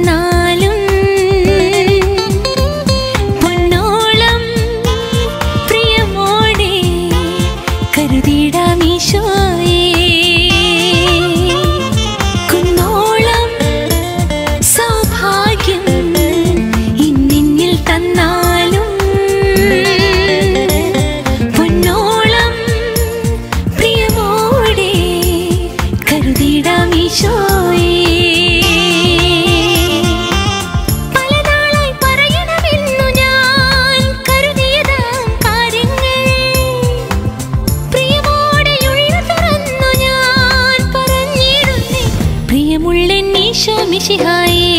തന്നാലും പൊന്നോളം പ്രിയമോടെ കരുതിയിടാം ഈശോയെ കുന്നോളം സൗഭാഗ്യം ഇന്നിന്നിൽ തന്നാലും പൊന്നോളം പ്രിയമോടെ കരുതിയിടാം ഈശോയെ പലനാളായി പറയണമെന്നു ഞാൻ കരുതിയതാം കാര്യങ്ങൾ പ്രിയമോടെയുള്ള തുറന്നു ഞാൻ പറഞ്ഞിരുന്നേ പ്രിയമുള്ളെന്നീശോ മിശിഹായേ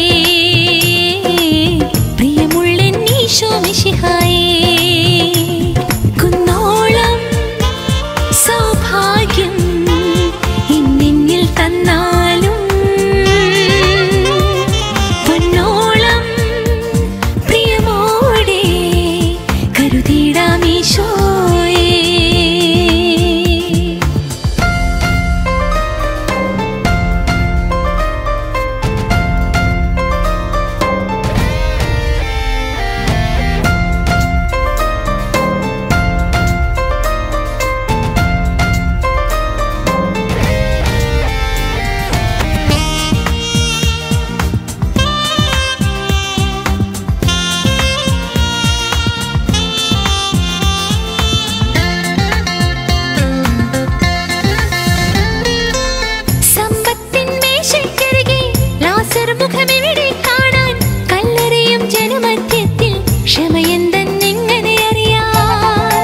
പ്രിയമുള്ളെന്നീശോ മിശിഹായേ കുന്നോളം സൗഭാഗ്യം ഇന്നിന്നിൽ തന്നാലും പൊന്നോളം പ്രിയമോടെ കരുതിയിടാം ഈശോയേ സമ്പത്തിൻ മേശയ്ക്കരികെ ലാസർ മുഖമെവിടെ കാണാൻ കല്ലെറിയും ജനമധ്യത്തിൽ ക്ഷമയെന്തെന്നെങ്ങനെ അറിയാൻ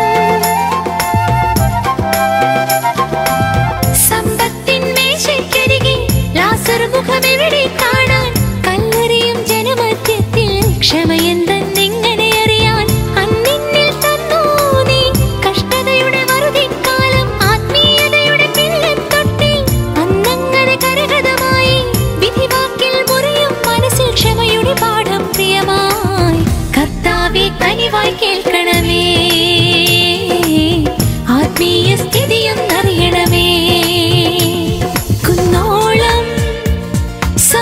സമ്പത്തിൻ മേശയ്ക്കരികെ ലാസർ മുഖമെവിടെ കാണാൻ കല്ലെറിയും ജനമധ്യത്തിൽ ക്ഷമയെന്തെന്നെങ്ങനെ അറിയാൻ അന്നിന്നിൽ തന്നു നീ കഷ്ടതയുടെ വറുതിക്കാലം ആത്മീയതയുടെ പിള്ളത്തൊട്ടിൽ അന്നങ്ങനെ കരഗതമായി വിധിവാക്കിൽ മുറിയും മനസ്സിൽ ക്ഷമയുടെ പാഠം പ്രിയമായി കർത്താവെ കനിവായി കേൾക്കണമേ ആത്മീയ സ്ഥിതിയും അറിയണമേ കുന്നോളം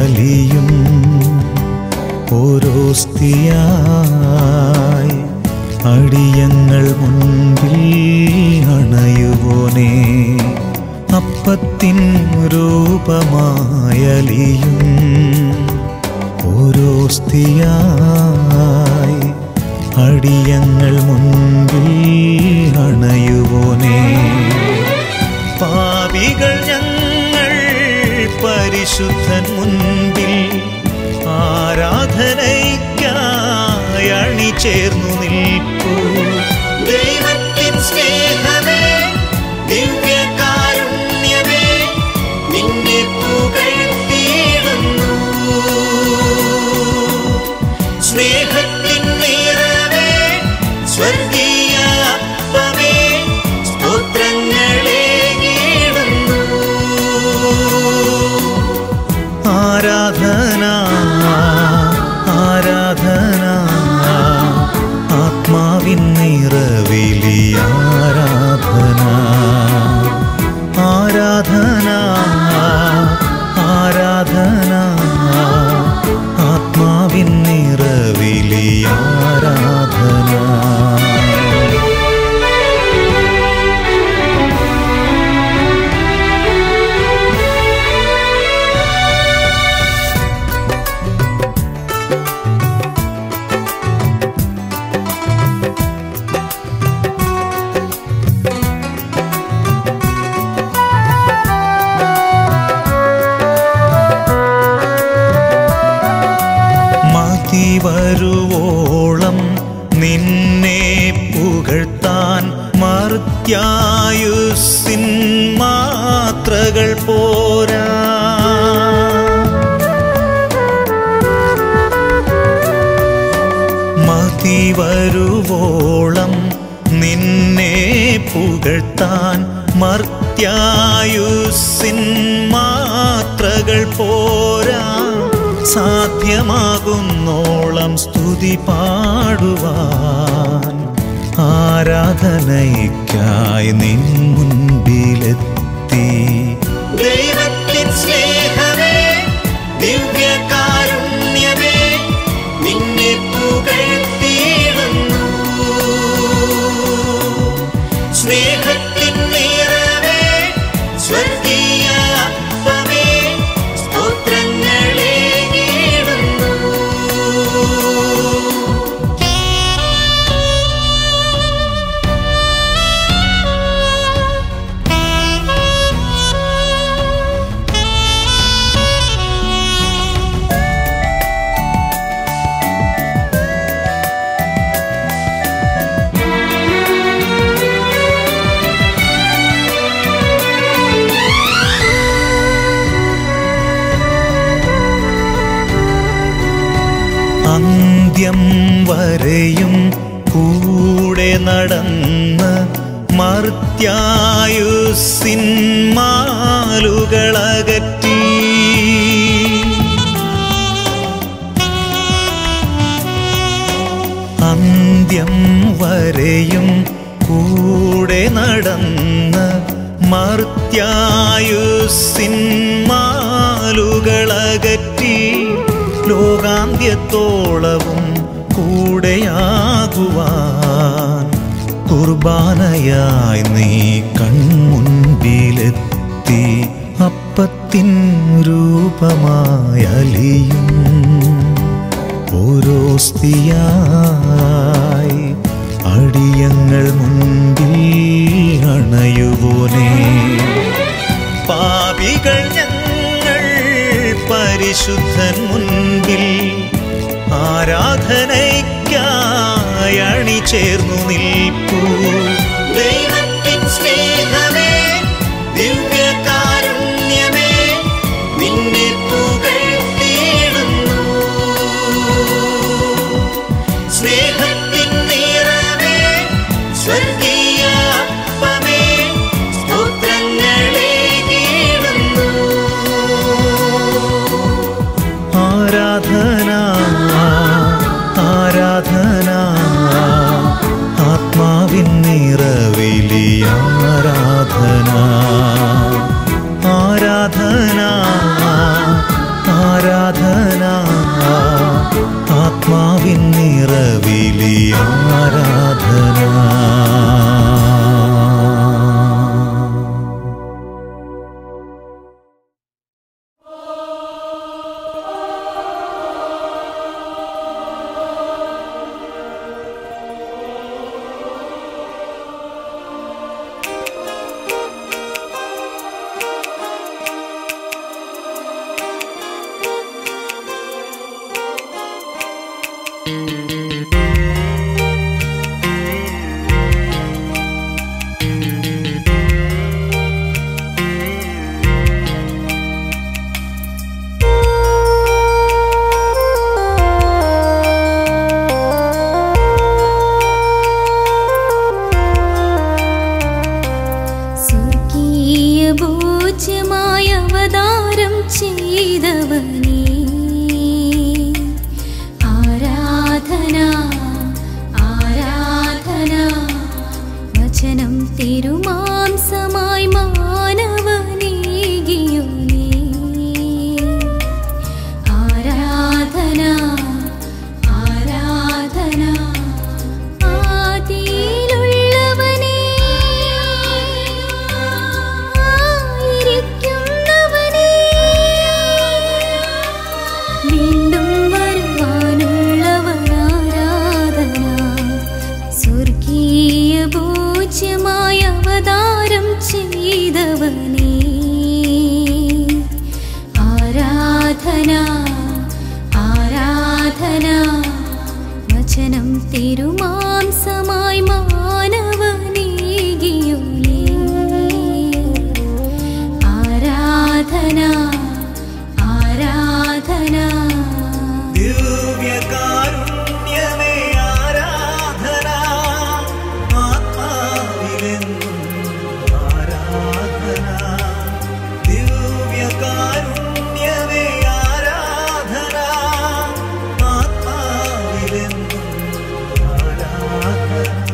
അലിയും ഓരോസ്തിയായി അടിയങ്ങൾ മുൻപിൽ അണയുവോനേ അപ്പത്തിൻ രൂപമായലിയും ഓരോസ്തിയായി അടിയങ്ങൾ മുൻപിൽ അണയുവോനേ പാപികൾ ഞങ്ങൾ പരിശുദ്ധൻ മുൻപിൽ ആരാധനയ്ക്കായി അണിചേർന്നു നിൽപ്പൂ ദൈവത്തിൻ സ്നേഹമേ ദിവ്യകാരുണ്യമേ നിന്നെ പുകഴ്ത്തിയിടുന്നു സ്നേഹത്തിൻ നിറവേ സ്വർഗീയ അപ്പമേ സ്തോത്രങ്ങളെ നേടുന്നു ആരാധന ആരാധന ആത്മാവിൻ നിറവിലി ആരാധന ആരാധന ആരാധന ആത്മാവിൻ നിറവിലി ആരാധന മതി വരുവോളം നിന്നെ പുകഴ്ത്താൻ മർത്യായുസിൻ മാത്രകൾ പോരാ മതി വരുവോളം നിന്നെ പുകഴ്ത്താൻ മർത്യായുസിൻ മാത്രകൾ പോരാ സാധ്യമാകുന്നോളം സ്തുതി പാടുവാൻ ആരാധനയ്ക്കായി നിൻ മുൻപിലെത്തി ദൈവത്തിൻ സ്നേഹമേ ദിവ്യകാരുണ്യമേ നിന്നെ പുകഴ്ത്തിയിടുന്നു സ്നേഹത്തിൻ നിറവേ സ്വർഗീയ അപ്പമേ സ്തോത്രങ്ങളെ നേടുന്നു അന്ത്യം വരെയും കൂടെ നടന്ന് മർത്യായുസിൻ മാലുകളകറ്റി അന്ത്യം വരെയും കൂടെ നടന്ന് മർത്യായുസിൻ മാലുകളകറ്റി ലോകാന്ത്യത്തോളവും കൂടെയാകുവാൻ കുർബാനയായി നീ കൺമുൻപിലെത്തി അപ്പത്തിൻ രൂപമായി അലിയും ഓരോസ്തിയായി അടിയങ്ങൾ മുൻപിൽ അണയുവോനേ പാപികൾ ഞങ്ങൾ പരിശുദ്ധൻ മുൻപിൽ ആരാധനയ്ക്കായി അണിചേർന്നു നിൽപ്പൂ ദൈവത്തിൻ സ്നേഹമേ ദിവ്യകാരുണ്യമേ നിന്നെ പുകഴ്ത്തിയിടുന്നു സ്നേഹത്തിൻ നിറവേ സ്വർഗീയ അപ്പമേ സ്തോത്രങ്ങളെ നേടുന്നു ആരാധന ആരാധന ആത്മാവിൻ നിറവിലി ആരാധന ആരാധന ആരാധന ചെയ്തവനേ ആരാധന ആരാധന വചനം തിരുമാംസമായി മാനവനീകിയോലേ ആരാധന ആരാധന ദിവ്യകാരുണ്യമേ ആരാധന ആത്മാവിലെന്നും ആരാധന ദിവ്യകാരുണ്യമേ ആരാധന ആത്മാവിലെന്നും ആരാധന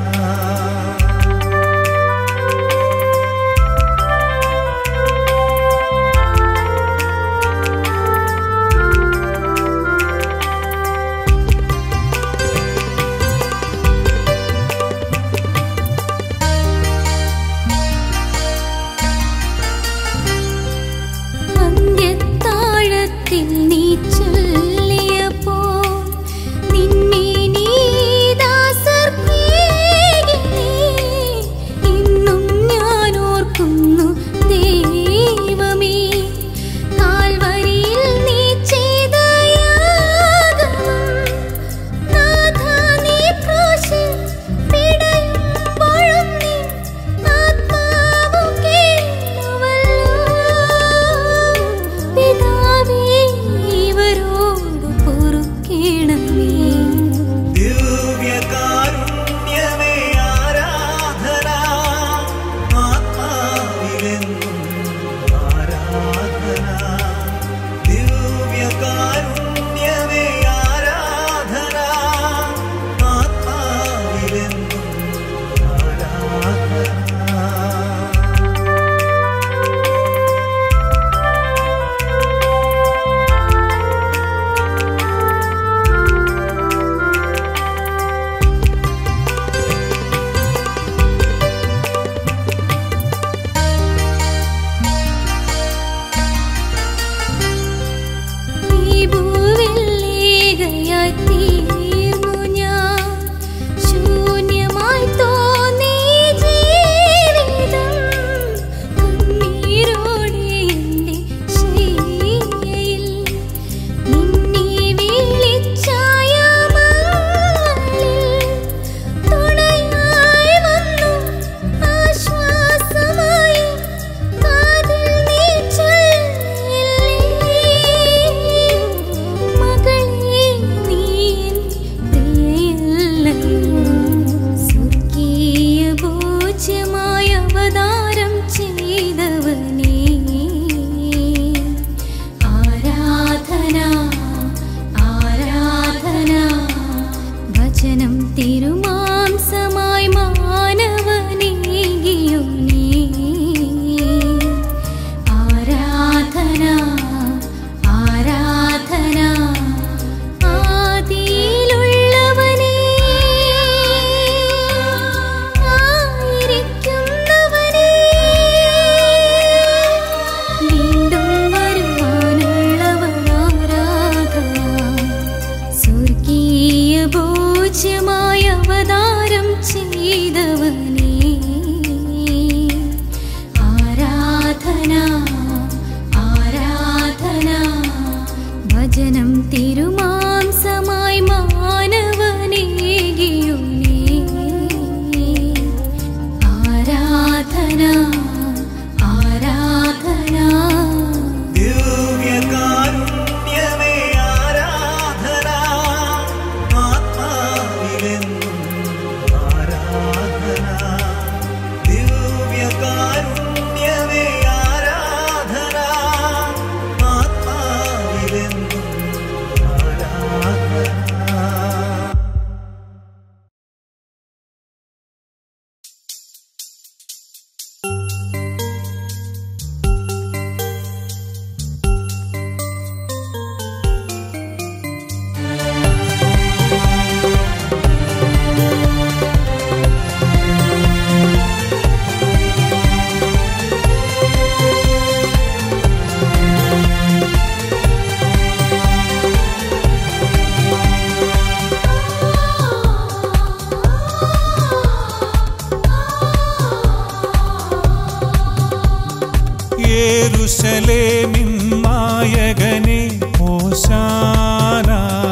യേരുശലേമിൻ നായകനെ ഓശാന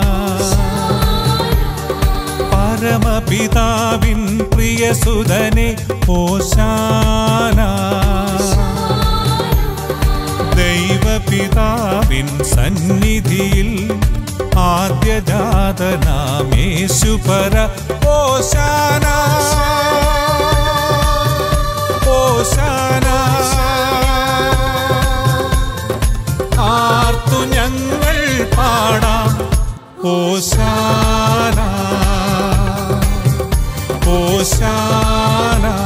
പരമപിതാവിൻ പ്രിയസുതനെ ഓശാന ദൈവപിതാവിൻ സന്നിധിയിൽ ആദ്യജാതനാമേശുപര ഓശാന ഓശാന ആർത്തു ഞങ്ങൾ പാടാം ഓശാന ഓശാന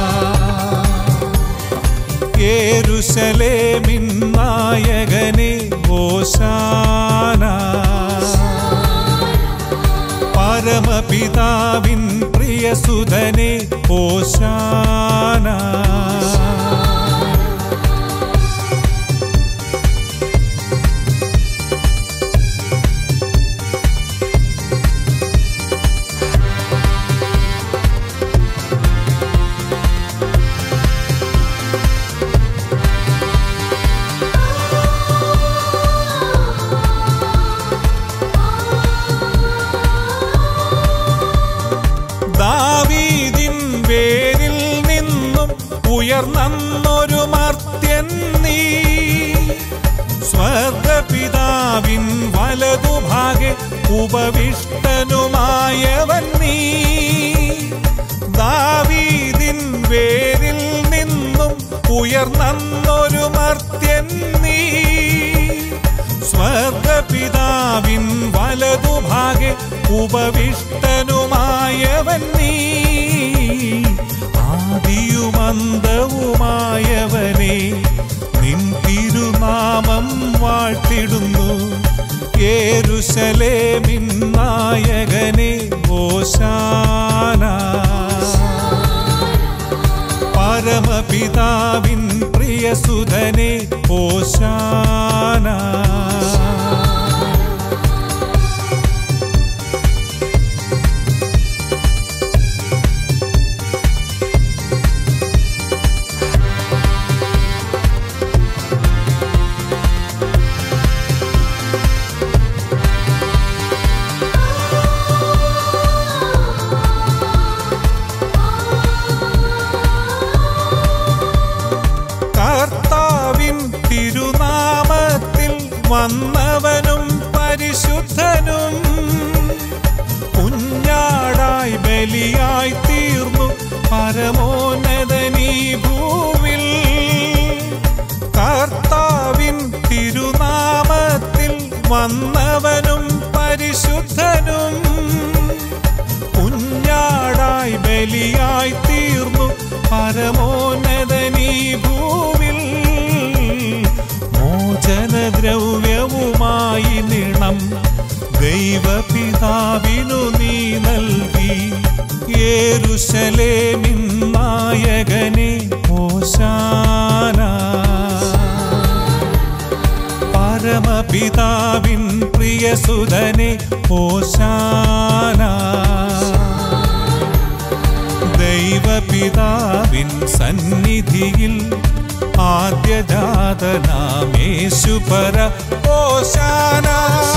യേരുശലേമിൻ നായകനെ ഓശാന പരമപിതാവിൻ പ്രിയസുതനെ ഓശാന ദാവീദിൻ വേരിൽ നിന്നും ഉയർന്നൊരു മർത്യൻ നീ സ്വർഗപിതാവിൻ വലതുഭാഗെ ഉപവിഷ്ടനുമായവൻ നീ ദാവീദിൻ വേരിൽ നിന്നും ഉയർന്നൊരു മർത്യൻ നീ സ്വർഗപിതാവിൻ വലതുഭാഗെ ഉപവിഷ്ടനുമായവൻ നീ ആദിയുമന്തവുമായവനെ നിൻ തിരുനാമം വാഴ്ത്തിടുന്നു യേരുശലേമിൻ നായകനെ ഓശാന പരമപിതാവിൻ പ്രിയസുധനെ ഓശാന കർത്താവിൻ തിരുനാമത്തിൽ വന്നവനും പരിശുദ്ധനും കുഞ്ഞാടായി ബലിയായി തീർന്നു പരമോന്നതനീ ഭൂവിൽ കർത്താവിൻ തിരുനാമത്തിൽ വന്നവനും പരിശുദ്ധനും കുഞ്ഞാടായി ബലിയായി തീർന്നു പരമോന്നതനീ ഭൂവിൽ മോചനദ്രവ്യവുമായി നിണം ദൈവപിതാവിനു നീ നൽകി യേരുശലേമിൻ നായകനെ ഓശാന പരമപിതാവിൻ പ്രിയസുധനെ ഓശാന ദൈവപിതാവിൻ സന്നിധിയിൽ ആദ്യജാതനാമേശുപര ഓശാന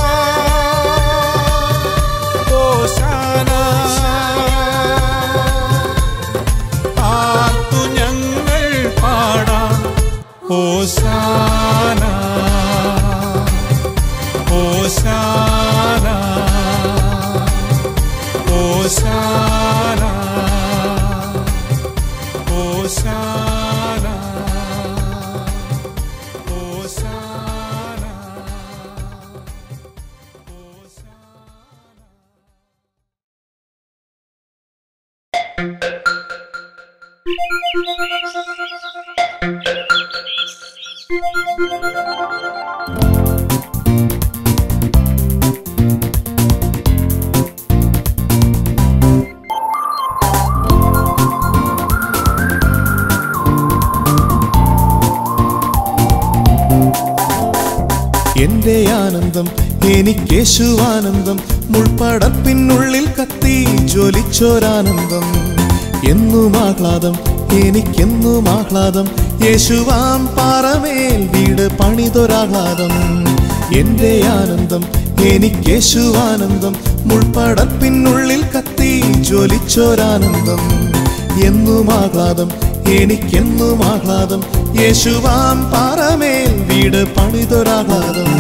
ഓശാന ആർത്തു ഞങ്ങൾ പാടാം ഓശാന ഓശാന ഓശാന ഓശാന ഓശാന എന്റെ ആനന്ദം എനിക്കേശുവാനന്ദം മുൾപ്പടപ്പിനുള്ളിൽ കത്തി ജ്വലിച്ചോരാനന്ദം എന്നും ആഹ്ലാദം എനിക്കെന്നും ആഹ്ലാദം യേശുവാം പാറമേൽ വീട് പണിതൊരാഹ്ലാദം എന്റെ ആനന്ദം എനിക്കേശുവാനന്ദം മുൾപ്പടപ്പിനുള്ളിൽ കത്തി ജ്വലിച്ചോരാനന്ദം എന്നും ആഹ്ലാദം എനിക്കെന്നും ആഹ്ലാദം യേശുവാം പാറമേൽ വീട് പണിതൊരാഹ്ലാദം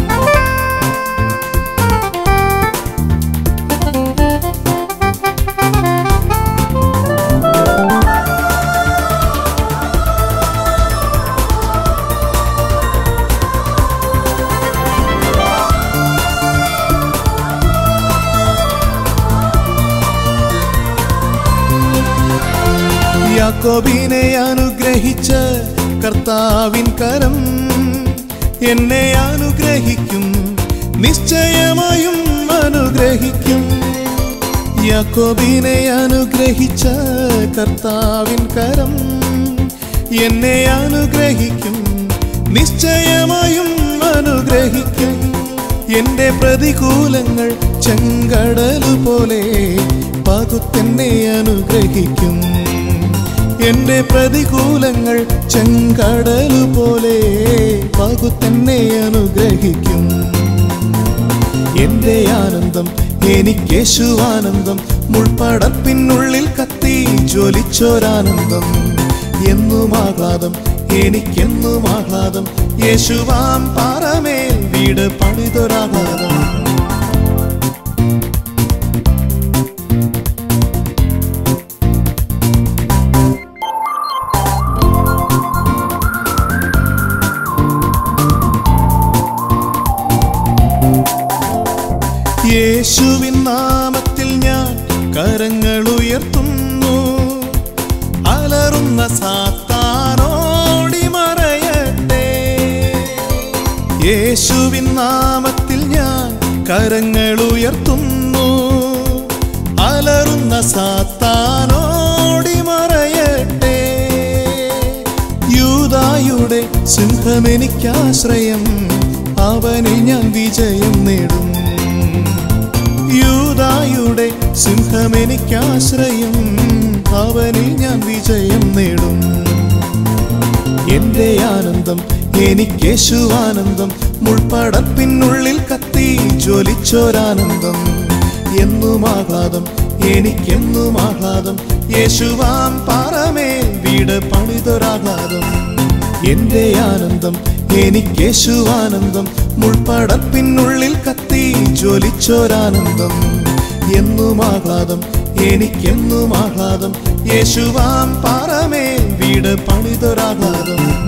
യാക്കോബിനെ അനുഗ്രഹിച്ച കർത്താവിൻ കരം എന്നെ അനുഗ്രഹിക്കും നിശ്ചയമായും അനുഗ്രഹിക്കും യാക്കോബിനെ അനുഗ്രഹിച്ച കർത്താവിൻ കരം എന്നെ അനുഗ്രഹിക്കും നിശ്ചയമായും അനുഗ്രഹിക്കും എന്റെ പ്രതികൂലങ്ങൾ ചെങ്കടലു പോലെ പകുത്തെന്നെ അനുഗ്രഹിക്കും എന്റെ പ്രതികൂലങ്ങൾ ചെങ്കടലു പോലെ പകുത്തെന്നെ അനുഗ്രഹിക്കും എന്റെ ആനന്ദം എനിക്കേശുവാനന്ദം മുൾപ്പടപ്പിനുള്ളിൽ കത്തി ജ്വലിച്ചോരാനന്ദം എന്നും ആഹ്ലാദം എനിക്കെന്നും ആഹ്ലാദം യേശുവാം പാറമേൽ വീട് പണിതൊരാഹ്ലാദം യേശുവിൻ നാമത്തിൽ ഞാൻ കരങ്ങൾ ഉയർത്തുന്നു അലറുന്ന സാത്താനോടി മറയട്ടെ യേശുവിൻ നാമത്തിൽ ഞാൻ കരങ്ങൾ ഉയർത്തുന്നു അലറുന്ന സാത്താനോടി മറയട്ടെ യൂതായുടെ സിംഹമെനിക്കാശ്രയം അവനിൽ ഞാൻ വിജയം നേടും യൂതായുടെ സിംഹമെനിക്കാശ്രയം അവനിൽ ഞാൻ വിജയം നേടും എന്റെ ആനന്ദം എനിക്കേശുവാനന്ദം മുൾപ്പടപ്പിനുള്ളിൽ കത്തി ജ്വലിച്ചോരാനന്ദം എന്നും ആഹ്ലാദം എനിക്കെന്നും ആഹ്ലാദം യേശുവാം പാറമേൽ വീട് പണിതൊരാഹ്ലാദം എന്റെ ആനന്ദം എനിക്കേശുവാനന്ദം മുൾപ്പടപ്പിനുള്ളിൽ കത്തി ജ്വലിച്ചോരാനന്ദം എന്നും ആഹ്ലാദം എനിക്കെന്നും ആഹ്ലാദം യേശുവാം പാറമേൽ വീട് പണിതൊരാഹ്ലാദം